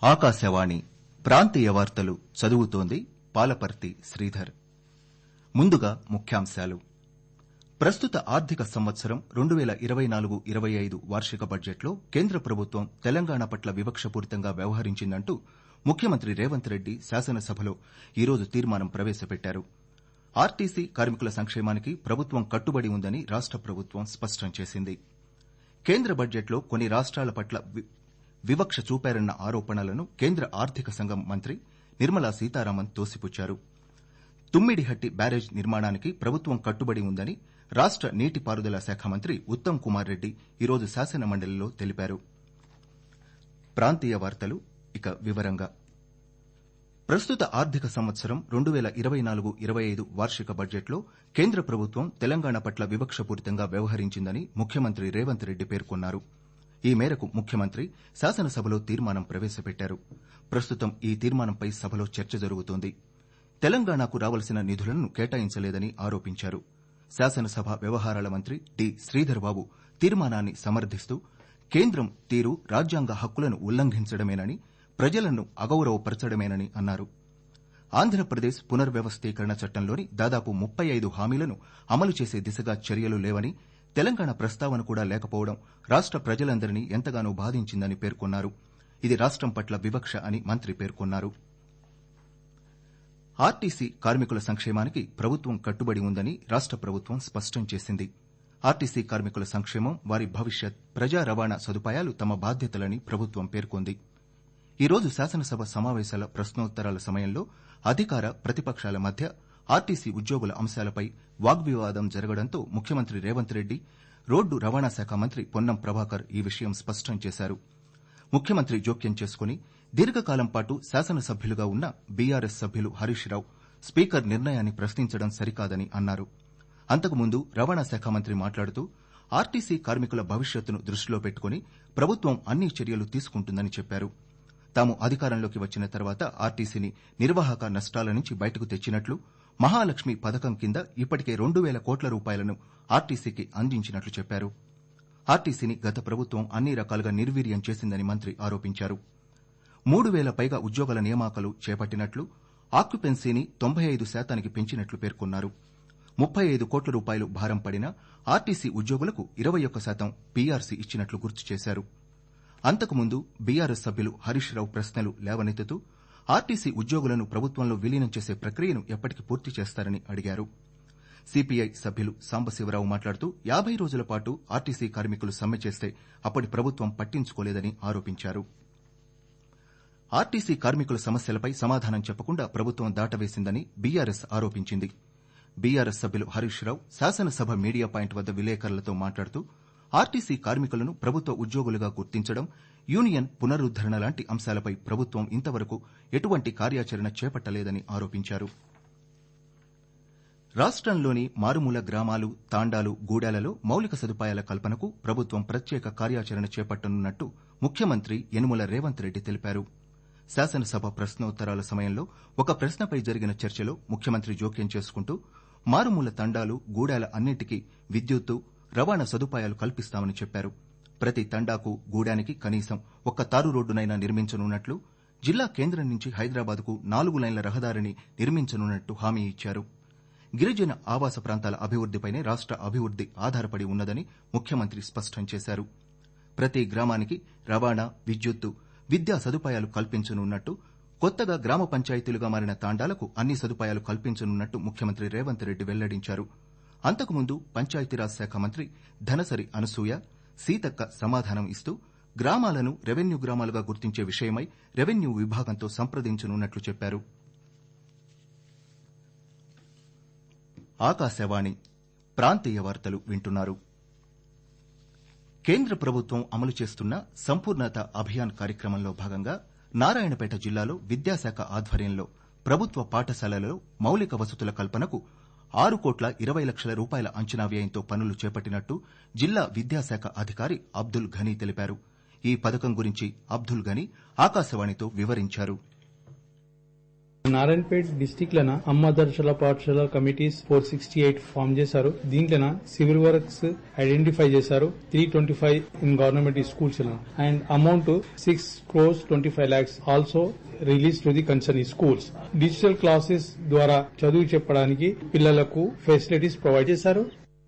ఆకాశవాణి ప్రాంతీయ వార్తలు చదువుతోంది పాలపర్తి శ్రీధర్ ముందుగా ముఖ్యాంశాలు ప్రస్తుత ఆర్థిక సంవత్సరం రెండు పేల ఇరవై నాలుగు ఇరవై ఐదు వార్షిక బడ్జెట్లో కేంద్ర ప్రభుత్వం తెలంగాణ పట్ల వివక్షపూరితంగా వ్యవహరించిందంటూ ముఖ్యమంత్రి రేవంత్ రెడ్డి శాసనసభలో ఈరోజు తీర్మానం ప్రవేశపెట్టారు ఆర్టీసీ కార్మికుల సంక్షేమానికి ప్రభుత్వం కట్టుబడి ఉందని రాష్ట ప్రభుత్వం స్పష్టం చేసింది కేంద్ర బడ్జెట్లో కొన్ని రాష్టాల పట్ల వివక్ష చూపారన్న ఆరోపణలను కేంద్ర ఆర్థిక సంఘం మంత్రి నిర్మలా సీతారామన్ తోసిపుచ్చారు తుమ్మిడిహట్టి బ్యారేజ్ నిర్మాణానికి ప్రభుత్వం కట్టుబడి ఉందని రాష్ట నీటిపారుదల శాఖ మంత్రి ఉత్తమ్ కుమార్ రెడ్డి ఈరోజు శాసనమండలిలో తెలిపారు ప్రాంతీయ వార్తలు ఇక వివరంగా ప్రస్తుత ఆర్థిక సంవత్సరం రెండు పేల ఇరవై నాలుగు ఇరవై ఐదు వార్షిక బడ్జెట్లో కేంద్ర ప్రభుత్వం తెలంగాణ పట్ల వివక్షపూరితంగా వ్యవహరించిందని ముఖ్యమంత్రి రేవంత్ రెడ్డి పేర్కొన్నారు ఈ మేరకు ముఖ్యమంత్రి శాసనసభలో తీర్మానం ప్రవేశపెట్టారు ప్రస్తుతం ఈ తీర్మానంపై సభలో చర్చ జరుగుతోంది తెలంగాణకు రావాల్సిన నిధులను కేటాయించలేదని ఆరోపించారు శాసనసభ వ్యవహారాల మంత్రి డి శ్రీధర్ బాబు తీర్మానాన్ని సమర్థిస్తూ కేంద్రం తీరు రాజ్యాంగ హక్కులను ఉల్లంఘించడమేనని ప్రజలను అగౌరవపరచడమేనని అన్నారు ఆంధ్రప్రదేశ్ పునర్వ్యవస్థీకరణ చట్టంలోని దాదాపు ముప్పై ఐదు హామీలను అమలు చేసే దిశగా చర్యలు లేవని తెలంగాణ ప్రస్తావన కూడా లేకపోవడం రాష్ట ప్రజలందరినీ ఎంతగానో బాధించిందని పేర్కొన్నారు ఇది రాష్టం పట్ల వివక్ష అని మంత్రి పేర్కొన్నారు ఆర్టీసీ కార్మికుల సంక్షేమానికి ప్రభుత్వం కట్టుబడి ఉందని రాష్ట ప్రభుత్వం స్పష్టం చేసింది ఆర్టీసీ కార్మికుల సంక్షేమం వారి భవిష్యత్ ప్రజా రవాణా సదుపాయాలు తమ బాధ్యతలని ప్రభుత్వం పేర్కొంది ఈ రోజు శాసనసభ సమావేశాల ప్రశ్నోత్తరాల సమయంలో అధికార ప్రతిపక్షాల మధ్య ఆర్టీసీ ఉద్యోగుల అంశాలపై వాగ్వివాదం జరగడంతో ముఖ్యమంత్రి రేవంత్ రెడ్డి రోడ్డు రవాణా శాఖ మంత్రి పొన్నం ప్రభాకర్ ఈ విషయం స్పష్టం చేశారు ముఖ్యమంత్రి జోక్యం చేసుకుని దీర్ఘకాలం పాటు శాసనసభ్యులుగా ఉన్న బీఆర్ఎస్ సభ్యులు హరీష్ రావు స్పీకర్ నిర్ణయాన్ని ప్రశ్నించడం సరికాదని అన్నారు అంతకుముందు రవాణా శాఖ మంత్రి మాట్లాడుతూ ఆర్టీసీ కార్మికుల భవిష్యత్తును దృష్టిలో పెట్టుకుని ప్రభుత్వం అన్ని చర్యలు తీసుకుంటుందని చెప్పారు తాము అధికారంలోకి వచ్చిన తర్వాత ఆర్టీసీని నిర్వాహక నష్టాల నుంచి బయటకు తెచ్చినట్లు మహాలక్ష్మి పథకం కింద ఇప్పటికే రెండు పేల కోట్ల రూపాయలను ఆర్టీసీకి అందించినట్లు చెప్పారు ఆర్టీసీని గత ప్రభుత్వం అన్ని రకాలుగా నిర్వీర్యం చేసిందని మంత్రి ఆరోపించారు మూడు పేల పైగా ఉద్యోగుల నియామకాలు చేపట్టినట్లు ఆక్యుపెన్సీని తొంభై ఐదు శాతానికి పెంచినట్లు పేర్కొన్నారు ముప్పై ఐదు కోట్ల రూపాయలు భారం పడినా ఆర్టీసీ ఉద్యోగులకు ఇరవై ఒక్క శాతం పీఆర్సీ ఇచ్చినట్లు గుర్తు చేశారు అంతకుముందు బీఆర్ఎస్ సభ్యులు హరీష్ రావు ప్రశ్నలు లేవనెత్తుతూ ఆర్టీసీ ఉద్యోగులను ప్రభుత్వంలో విలీనం చేసే ప్రక్రియను ఎప్పటికి పూర్తి చేస్తారని అడిగారు సీపీఐ సభ్యులు సాంబశివరావు మాట్లాడుతూ యాబై రోజుల పాటు ఆర్టీసీ కార్మికులు సమ్మె చేస్తే అప్పటి ప్రభుత్వం పట్టించుకోలేదని ఆరోపించారు ఆర్టీసీ కార్మికుల సమస్యలపై సమాధానం చెప్పకుండా ప్రభుత్వం దాటవేసిందని బీఆర్ఎస్ ఆరోపించింది బీఆర్ఎస్ సభ్యులు హరీష్ రావు శాసనసభ మీడియా పాయింట్ వద్ద విలేకరులతో మాట్లాడుతూ ఆర్టీసీ కార్మికులను ప్రభుత్వ ఉద్యోగులుగా గుర్తించడం యూనియన్ పునరుద్దరణ లాంటి అంశాలపై ప్రభుత్వం ఇంతవరకు ఎటువంటి కార్యాచరణ చేపట్టలేదని ఆరోపించారు రాష్టంలోని మారుమూల గ్రామాలు తాండాలు గూడాలలో మౌలిక సదుపాయాల కల్పనకు ప్రభుత్వం ప్రత్యేక కార్యాచరణ చేపట్టనున్నట్టు ముఖ్యమంత్రి యనుమల రేవంత్ రెడ్డి తెలిపారు శాసనసభ ప్రశ్నోత్తరాల సమయంలో ఒక ప్రశ్నపై జరిగిన చర్చలో ముఖ్యమంత్రి జోక్యం చేసుకుంటూ మారుమూల తండాలు గూడాల అన్నింటికీ విద్యుత్తు రవాణా సదుపాయాలు కల్పిస్తామని చెప్పారు ప్రతి తండాకు గూడానికి కనీసం ఒక్క తారు రోడ్డునైనా నిర్మించనున్నట్లు జిల్లా కేంద్రం నుంచి హైదరాబాద్కు నాలుగు లైన్ల రహదారిని నిర్మించనున్నట్టు హామీ ఇచ్చారు గిరిజన ఆవాస ప్రాంతాల అభివృద్దిపైనే రాష్ట అభివృద్ది ఆధారపడి ఉన్నదని ముఖ్యమంత్రి స్పష్టం చేశారు ప్రతి గ్రామానికి రవాణా విద్యుత్తు విద్యా సదుపాయాలు కల్పించనున్నట్టు కొత్తగా గ్రామ పంచాయతీలుగా మారిన తాండాలకు అన్ని సదుపాయాలు కల్పించనున్నట్టు ముఖ్యమంత్రి రేవంత్ రెడ్డి వెల్లడించారు అంతకుముందు పంచాయతీరాజ్ శాఖ మంత్రి ధనసరి అనసూయ సీతక్క సమాధానం ఇస్తూ గ్రామాలను రెవెన్యూ గ్రామాలుగా గుర్తించే విషయమై రెవెన్యూ విభాగంతో సంప్రదించనున్నట్లు చెప్పారు ఆకాశవాణి ప్రాంతీయ వార్తలు వింటున్నారు కేంద్ర ప్రభుత్వం అమలు చేస్తున్న సంపూర్ణత అభియాన్ కార్యక్రమంలో భాగంగా నారాయణపేట జిల్లాలో విద్యాశాఖ ఆధ్వర్యంలో ప్రభుత్వ పాఠశాలలలో మౌలిక వసతుల కల్పనకు ఆరు కోట్ల ఇరవై లక్షల రూపాయల అంచనా వ్యయంతో పనులు చేపట్టినట్టు జిల్లా విద్యాశాఖ అధికారి అబ్దుల్ ఘనీ తెలిపారు ఈ పథకం గురించి అబ్దుల్ ఘనీ ఆకాశవాణితో వివరించారు నారాయణపేట్ డిస్టిక్ లన అమ్మ దర్శల పాఠశాల committees four sixty eight form చేశారు దీంట్లోన సివిల్ వర్క్స్ ఐడెంటిఫై చేశారు three twenty five in government schools and amount six crores twenty five lakhs also release to the concern schools digital classes ద్వారా చదువు చెప్పడానికి పిల్లలకు ఫెసిలిటీస్ ప్రొవైడ్ చేశారు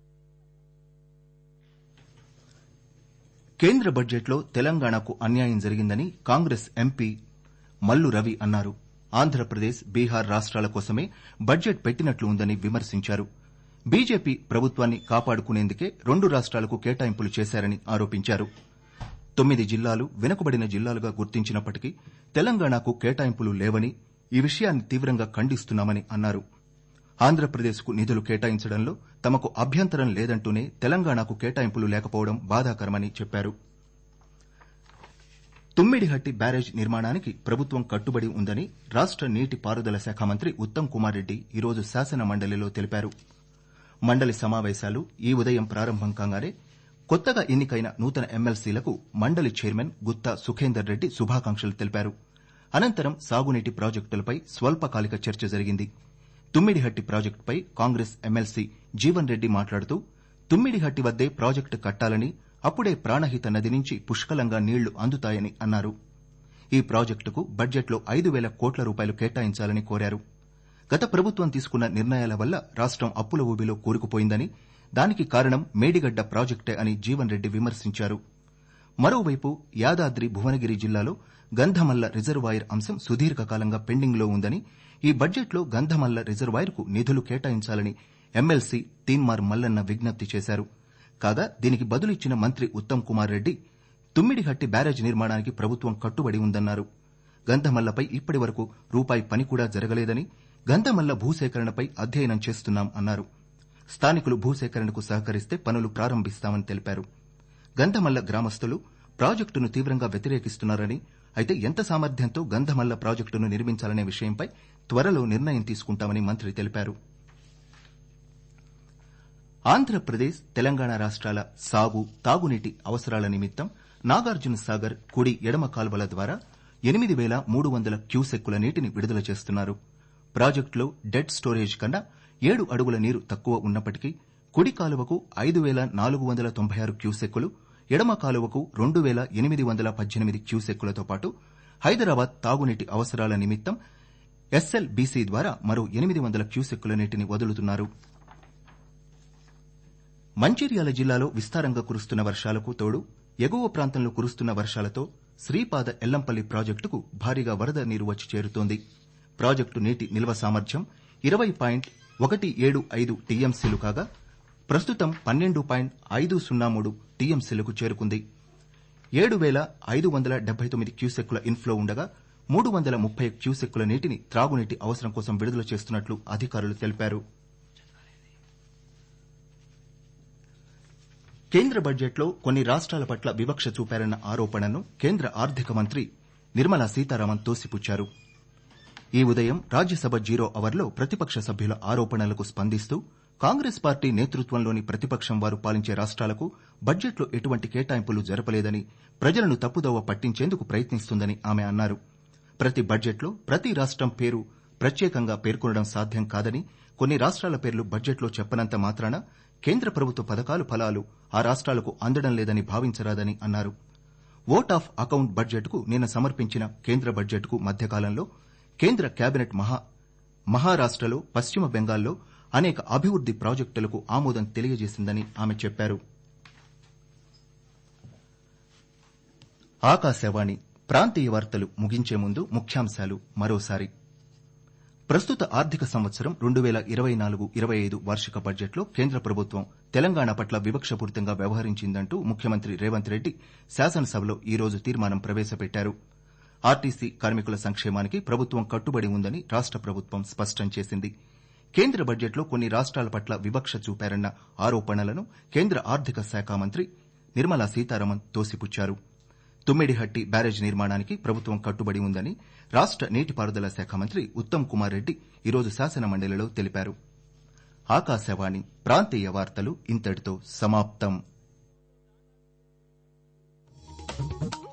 కేంద్ర బడ్జెట్లో తెలంగాణకు అన్యాయం జరిగిందని కాంగ్రెస్ ఎంపీ మల్లు రవి అన్నారు ఆంధ్రప్రదేశ్ బీహార్ రాష్ట్రాల కోసమే బడ్జెట్ పెట్టినట్లు ఉందని విమర్శించారు బీజేపీ ప్రభుత్వాన్ని కాపాడుకునేందుకే రెండు రాష్ట్రాలకు కేటాయింపులు చేశారని ఆరోపించారు తొమ్మిది జిల్లాలు వెనుకబడిన జిల్లాలుగా గుర్తించినప్పటికీ తెలంగాణకు కేటాయింపులు లేవని ఈ విషయాన్ని తీవ్రంగా ఖండిస్తున్నామని అన్నారు ఆంధ్రప్రదేశ్కు నిధులు కేటాయించడంలో తమకు అభ్యంతరం లేదంటూనే తెలంగాణకు కేటాయింపులు లేకపోవడం బాధాకరమని చెప్పారు తుమ్మిడిహట్టి బ్యారేజ్ నిర్మాణానికి ప్రభుత్వం కట్టుబడి ఉందని రాష్ట నీటి పారుదల శాఖ మంత్రి ఉత్తమ్ కుమార్ రెడ్డి ఈరోజు శాసన మండలిలో తెలిపారు మండలి సమావేశాలు ఈ ఉదయం ప్రారంభం కాగానే కొత్తగా ఎన్నికైన నూతన ఎమ్మెల్సీలకు మండలి చైర్మన్ గుత్తా సుఖేందర్ రెడ్డి శుభాకాంక్షలు తెలిపారు అనంతరం సాగునీటి ప్రాజెక్టులపై స్వల్పకాలిక చర్చ జరిగింది తుమ్మిడిహట్టి ప్రాజెక్టుపై కాంగ్రెస్ ఎమ్మెల్సీ జీవన్ రెడ్డి మాట్లాడుతూ తుమ్మిడిహట్టి వద్దే ప్రాజెక్టు కట్టాలని అప్పుడే ప్రాణహిత నది నుంచి పుష్కలంగా నీళ్లు అందుతాయని అన్నారు ఈ ప్రాజెక్టుకు బడ్జెట్లో ఐదు పేల కోట్ల రూపాయలు కేటాయించాలని కోరారు గత ప్రభుత్వం తీసుకున్న నిర్ణయాల వల్ల రాష్టం అప్పుల ఊబిలో కూరుకుపోయిందని దానికి కారణం మేడిగడ్డ ప్రాజెక్టే అని జీవన్ రెడ్డి విమర్శించారు మరోవైపు యాదాద్రి భువనగిరి జిల్లాలో గంధమల్ల రిజర్వాయర్ అంశం సుదీర్ఘకాలంగా పెండింగ్లో ఉందని ఈ బడ్జెట్లో గంధమల్ల రిజర్వాయర్కు నిధులు కేటాయించాలని ఎమ్మెల్సీ తీన్మార్ మల్లన్న విజ్ఞప్తి చేశారు కాగా దీనికి బదులిచ్చిన మంత్రి ఉత్తమ్ కుమార్ రెడ్డి తుమ్మిడిహట్టి బ్యారేజ్ నిర్మాణానికి ప్రభుత్వం కట్టుబడి ఉందన్నారు గంధమల్లపై ఇప్పటి వరకు రూపాయి పని కూడా జరగలేదని గంధమల్ల భూసేకరణపై అధ్యయనం చేస్తున్నాం అన్నారు స్థానికులు భూసేకరణకు సహకరిస్తే పనులు ప్రారంభిస్తామని తెలిపారు గంధమల్ల గ్రామస్తులు ప్రాజెక్టును తీవ్రంగా వ్యతిరేకిస్తున్నారని అయితే ఎంత సామర్థ్యంతో గంధమల్ల ప్రాజెక్టును నిర్మించాలనే విషయంపై త్వరలో నిర్ణయం తీసుకుంటామని మంత్రి తెలిపారు ఆంధ్రప్రదేశ్ తెలంగాణ రాష్ట్రాల సాగు తాగునీటి అవసరాల నిమిత్తం నాగార్జున సాగర్ కుడి ఎడమ కాల్వల ద్వారా ఎనిమిది పేల మూడు వందల క్యూసెక్కుల నీటిని విడుదల చేస్తున్నారు ప్రాజెక్టులో డెడ్ స్టోరేజ్ కన్నా ఏడు అడుగుల నీరు తక్కువ ఉన్నప్పటికీ కుడి కాలువకు ఐదు పేల నాలుగు వందల తొంభై ఆరు క్యూసెక్కులు ఎడమ కాలువకు రెండు పేల ఎనిమిది వందల పద్దెనిమిది క్యూసెక్కులతో పాటు హైదరాబాద్ తాగునీటి అవసరాల నిమిత్తం ఎస్ఎల్బీసీ ద్వారా మరో ఎనిమిది వందల క్యూసెక్కుల నీటిని వదులుతున్నారు మంచిర్యాల జిల్లాలో విస్తారంగా కురుస్తున్న వర్షాలకు తోడు ఎగువ ప్రాంతంలో కురుస్తున్న వర్షాలతో శ్రీపాద ఎల్లంపల్లి ప్రాజెక్టుకు భారీగా వరద నీరు వచ్చి చేరుతోంది ప్రాజెక్టు నీటి నిల్వ సామర్థ్యం ఇరవై పాయింట్ ఒకటి ఏడు ఐదు టీఎంసీలు కాగా ప్రస్తుతం పన్నెండు పాయింట్ ఐదు సున్నా మూడు టీఎంసీలకు చేరుకుంది ఏడు పేల ఐదు వందల డెబ్బై తొమ్మిది క్యూసెక్కుల ఇన్ఫ్లో ఉండగా మూడు వందల ముప్పై క్యూసెక్కుల నీటిని త్రాగునీటి అవసరం కోసం విడుదల చేస్తున్నట్లు అధికారులు తెలిపారు కేంద్ర బడ్జెట్లో కొన్ని రాష్ట్రాల పట్ల వివక్ష చూపారన్న ఆరోపణను కేంద్ర ఆర్థిక మంత్రి నిర్మలా సీతారామన్ తోసిపుచ్చారు ఈ ఉదయం రాజ్యసభ జీరో అవర్లో ప్రతిపక్ష సభ్యుల ఆరోపణలకు స్పందిస్తూ కాంగ్రెస్ పార్టీ నేతృత్వంలోని ప్రతిపక్షం వారు పాలించే రాష్ట్రాలకు బడ్జెట్లో ఎటువంటి కేటాయింపులు జరపలేదని ప్రజలను తప్పుదోవ పట్టించేందుకు ప్రయత్నిస్తుందని ఆమె అన్నారు ప్రతి బడ్జెట్లో ప్రతి రాష్టం పేరు ప్రత్యేకంగా పేర్కొనడం సాధ్యం కాదని కొన్ని రాష్ట్రాల పేర్లు బడ్జెట్లో చెప్పనంత మాత్రాన కేంద్ర ప్రభుత్వ పథకాలు ఫలాలు ఆ రాష్ట్రాలకు అందడం లేదని భావించరాదని అన్నారు ఓట్ ఆఫ్ అకౌంట్ బడ్జెట్కు నిన్న సమర్పించిన కేంద్ర బడ్జెట్కు మధ్యకాలంలో కేంద్ర కేబినెట్ మహారాష్టలో పశ్చిమ బెంగాల్లో అనేక అభివృద్ది ప్రాజెక్టులకు ఆమోదం తెలియజేసిందని ఆమె చెప్పారు ఆకాశవాణి ప్రాంతీయ వార్తలు ముగించే ముందు ముఖ్యాంశాలు మరోసారి ప్రస్తుత ఆర్థిక సంవత్సరం రెండు పేల ఇరవై నాలుగు ఇరవై ఐదు వార్షిక బడ్జెట్లో కేంద్ర ప్రభుత్వం తెలంగాణ పట్ల వివక్షపూరితంగా వ్యవహరించిందంటూ ముఖ్యమంత్రి రేవంత్ రెడ్డి శాసనసభలో ఈ రోజు తీర్మానం ప్రవేశపెట్టారు ఆర్టీసీ కార్మికుల సంక్షేమానికి ప్రభుత్వం కట్టుబడి ఉందని రాష్ట ప్రభుత్వం స్పష్టం చేసింది కేంద్ర బడ్జెట్లో కొన్ని రాష్ట్రాల పట్ల వివక్ష చూపారన్న ఆరోపణలను కేంద్ర ఆర్థిక శాఖ మంత్రి నిర్మలా సీతారామన్ తోసిపుచ్చారు తుమ్మిడిహట్టి బ్యారేజ్ నిర్మాణానికి ప్రభుత్వం కట్టుబడి ఉందని రాష్ట నీటిపారుదల శాఖ మంత్రి ఉత్తమ్ కుమార్ రెడ్డి ఈరోజు శాసనమండలిలో తెలిపారు ఆకాశవాణి ప్రాంతీయ వార్తలు ఇంతటితో సమాప్తం